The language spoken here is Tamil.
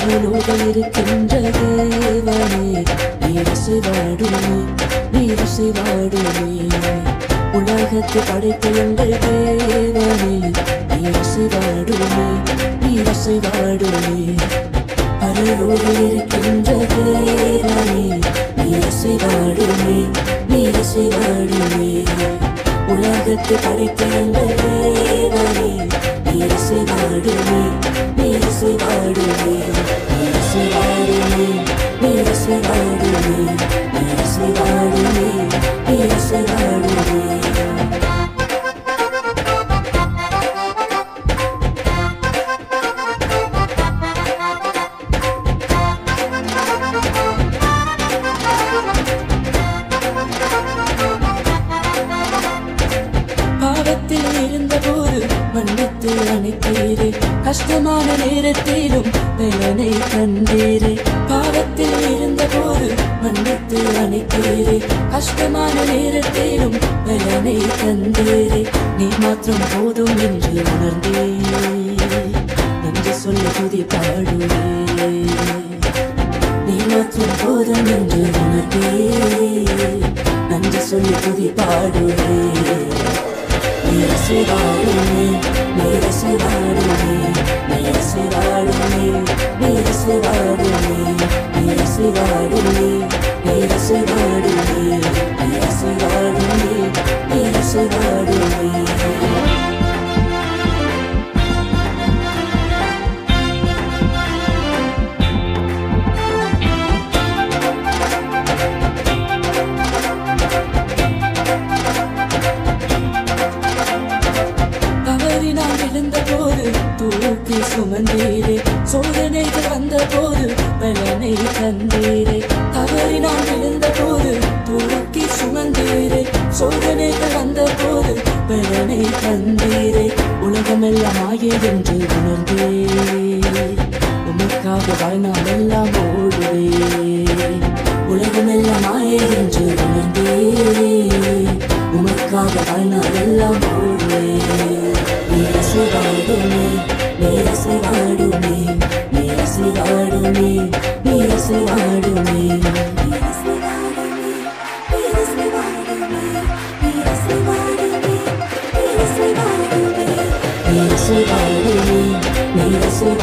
பரலோக இருக்கின்ற தேவனே நீரசைவாடுமே நீரசைவாடுமே உலகத்தை படைத்த எங்கள் தேவனே நீரசைவாடுமே நீரசைவாடுமே பரலோக இருக்கின்ற தேவனே நீரசைவாடுமே நீரசைவாடுமே உலகத்தை படைத்த எங்கள் தேவனே நீரசைவாடுமே நீரசைவாடுமே நீரசைவாடுமே நீரசைவாடுமே நீரசைவாடுமே நீரசைவாடுமே பாவத்தில் இருந்தபோது மன்னித்து அணைத்தீரே கஷ்டமான நேரத்திலும் பலனை கண்டீரே பாவத்தில் இருந்தபோது மன்னித்து அணைத்தீரே கஷ்டமான நேரத்திலும் பலனை கண்டீரே நீ மாத்திரம் போதும் என்று உணர்ந்தே நன்றி சொல்ல துதி பாடுவே நீ மாத்திரம் போதும் என்று உணர்ந்தே நன்றி சொல்லி துதி பாடுவே நீரசிவாடுமே நீரசிவாடுமே நீரசிவாடுமே நீரசிவாடுமே நீரசிவாடுமே நீரசிவாடுமே நீரசிவாடுமே நீரசிவாடுமே தவறி நான் விழுந்த போது தூக்கி சுமந்தீரே சோதனைகள் வந்த போது பலனை தந்தீரே தவறி நான் விழுந்த போது தூக்கி சுமந்தீரே சோதனைகள் வந்த போது பலனை தந்தீரே உலகமெல்லாம் ஆயே என்று உணர்ந்தே உமக்காக வாழ்நாள் எல்லாம் ஓடுவே உலகமெல்லாம் ஆயே என்று உணர்ந்தே உமக்காக வாழ்நாள் எல்லாம் ஓடுவே நீரசிவாடுமே நீரசிவாடுமே நீரசிவாடுமே நீரசிவாடுமே நீரசிவாடுமே நீரசிவாடுமே